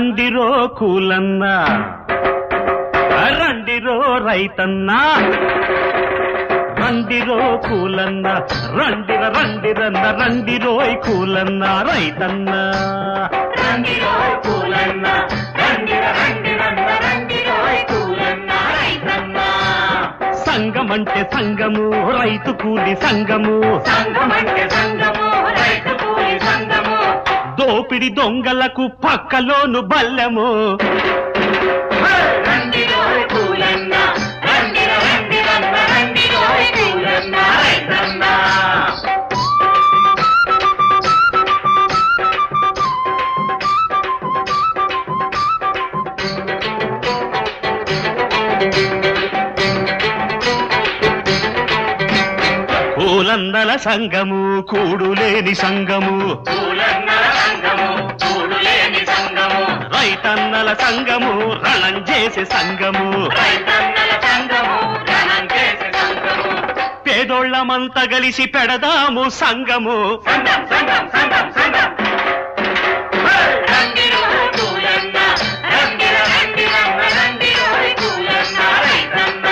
రండిరో కూలన్న రండిరో రైతన్న రండిరో కూలన్న రండిర రండిరన్న రండిరోయ్ కూలన్న రైతన్న రండిరో కూలన్న రండిర రండిరన్న రండిరోయ్ కూలన్న రైతన్న సంగమంటే సంగము రైతు కూలి సంగము సంఘమంటే సంఘము రైతు కూలి సంఘము దోపిడి దొంగలకు పక్కలోను బల్లెము రండిరో కూలన్న రండిర రండిరన్న రండిరోయ్ కూలన్న రైతన్న కూలందల సంగము కూడులేని సంగము కూలన్న సంఘము కూడులేని సంఘము రైతన్నల సంగము రణం చేసే సంగము రైతన్నల సంఘము ధనం చేసే సంఘము పేదోళ్ళమంతా కలిసి పెడదాము సంగము సంఘం సంఘం సంఘం సంఘం రండిరో కూలన్న రండిర రండిరన్న రండిరోయ్ కూలన్న రైతన్న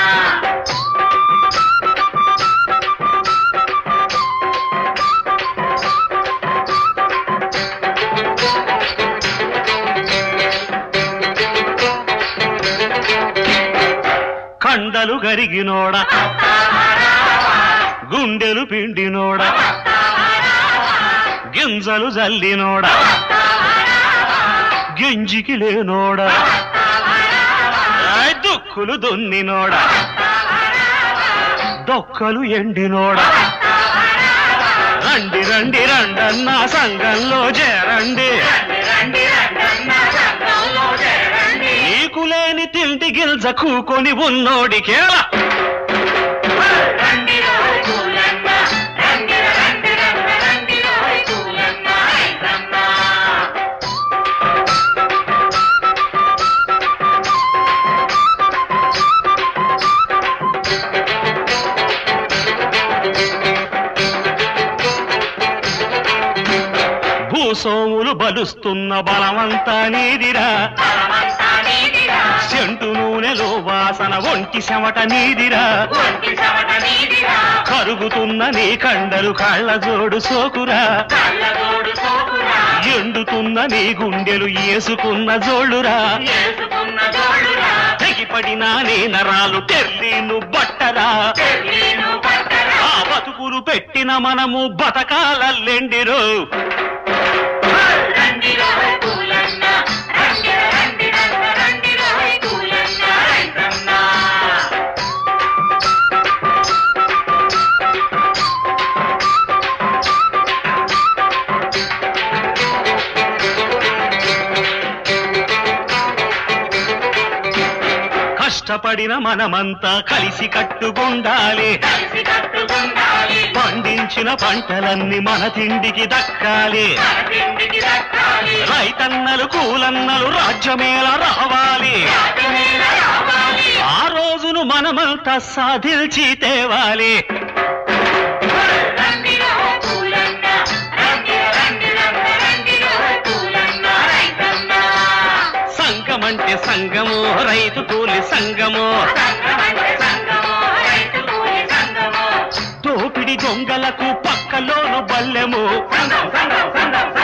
కండలు గరిగినోడ గుండెలు పిండినోడ గింజలు జల్లినోడ గింజికి లేనోడ ఆయ్ దుక్కులు దున్నినోడ దొక్కలు ఎండినోడ రండి రండి రండన్న సంఘంలో చేరండి రండి రండి రండన్న సంఘంలో చేరండి నీకు లేని తిండి గిల్జ కూకొని ఉన్నోడికేలా రండిరో కూలన్న రండిర రండిరన్న రండిరోయ్ కూలన్న రైతన్న భూసోములు బలుస్తున్న బలమంతా నీదిరా బలమంతా నీదిరా చెంటు నూనెలో వాసన ఒంటి చెమట నీదిరా ఒంటి చెమట నీదిరా కరుగుతున్న నీ కండలు కాళ్ళ జోడు సోకురా కళ్ళగోడు సోకురా ఎండుతున్న నీ గుండెలు ఏసుకున్న జోళ్ళురా చేసుకున్న జోడురా తెగిపడిన నీ నరాలు తెర్లీను బట్టరా తెల్లీను పట్టరా ఆ బతుకులు పెట్టిన మనము బతకాలెండిరో రండిరో కూలన్న రండిర రండిరన్న రండిరోయ్ కూలన్న రైతన్న కష్టపడిన మనమంతా కలిసి కట్టుకుండాలి కలిసి కట్టుకుండాలి పండించిన పంటలన్నీ మన తిండికి దక్కాలి మన తిండికి దక్కాలి రైతన్నలు కూలన్నలు రాజ్యమేళ రావాలి రాజమేళ రావాలి ఆ రోజును మనమంతా సాధించి తేవాలి రండిరో కూలన్న రండిర రండిరన్న రండిరోయ్ కూలన్న రైతన్న సంఘమంటే సంఘము రైతు కూలి సంఘము సంఘమంటే సంఘము రైతు కూలి సంఘము దోపిడి దొంగలకు పక్కలోను బల్లెము సంఘం సంఘం సంఘం